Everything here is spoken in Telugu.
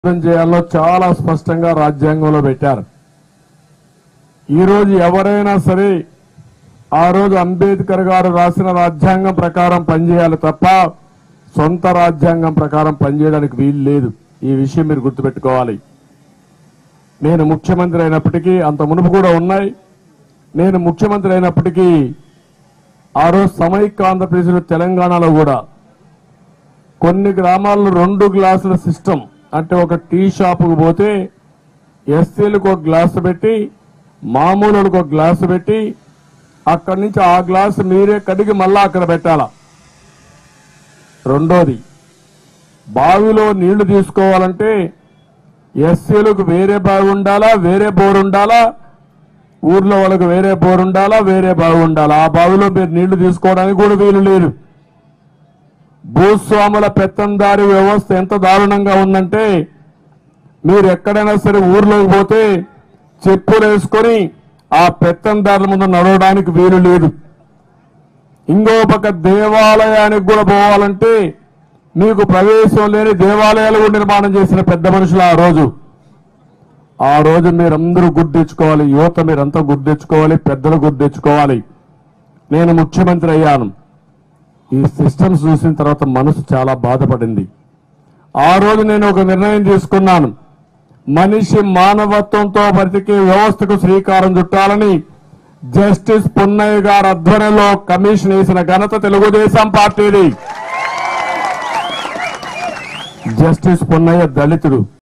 ఏం చేయాలో చాలా స్పష్టంగా రాజ్యాంగంలో పెట్టారు ఈ రోజు ఎవరైనా సరే ఆ రోజు అంబేద్కర్ గారు రాసిన రాజ్యాంగం ప్రకారం పనిచేయాలి తప్ప సొంత రాజ్యాంగం ప్రకారం పనిచేయడానికి వీలు లేదు ఈ విషయం మీరు గుర్తుపెట్టుకోవాలి నేను ముఖ్యమంత్రి అయినప్పటికీ అంత మునుపు కూడా ఉన్నాయి నేను ముఖ్యమంత్రి అయినప్పటికీ ఆ రోజు సమైక్య ఆంధ్రప్రదేశ్లో తెలంగాణలో కూడా కొన్ని గ్రామాల్లో రెండు గ్లాసుల సిస్టమ్ అంటే ఒక టీ షాపుకు పోతే ఎస్సీలకు ఒక గ్లాసు పెట్టి మామూలులకు ఒక గ్లాసు పెట్టి అక్కడి నుంచి ఆ గ్లాసు మీరే కడిగి మళ్ళా అక్కడ పెట్టాల రెండోది బావిలో నీళ్లు తీసుకోవాలంటే ఎస్సీలకు వేరే బావి ఉండాలా వేరే బోర్ ఉండాలా ఊర్లో వాళ్ళకు వేరే బోర్ ఉండాలా వేరే బావి ఉండాలా ఆ బావిలో మీరు నీళ్లు తీసుకోవడానికి కూడా వీలు లేదు భూస్వాముల పెత్తందారి వ్యవస్థ ఎంత దారుణంగా ఉందంటే మీరు ఎక్కడైనా సరే ఊర్లోకి పోతే చెప్పులు వేసుకొని ఆ పెత్తందారుల ముందు నడవడానికి వీలు లేదు ఇంకో పక్క దేవాలయానికి కూడా పోవాలంటే మీకు ప్రవేశం లేని దేవాలయాలు కూడా నిర్మాణం చేసిన పెద్ద మనుషులు ఆ రోజు ఆ రోజు మీరందరూ గుర్తించుకోవాలి యువత మీరంతా గుర్తించుకోవాలి పెద్దలు గుర్తించుకోవాలి నేను ముఖ్యమంత్రి అయ్యాను ఈ సిస్టమ్స్ చూసిన తర్వాత మనసు చాలా బాధపడింది ఆ రోజు నేను ఒక నిర్ణయం తీసుకున్నాను మనిషి మానవత్వంతో బ్రతికే వ్యవస్థకు శ్రీకారం చుట్టాలని జస్టిస్ పున్నయ్య గారి ఆధ్వర్యంలో కమిషన్ వేసిన ఘనత తెలుగుదేశం పార్టీది జస్టిస్ పున్నయ్య దళితుడు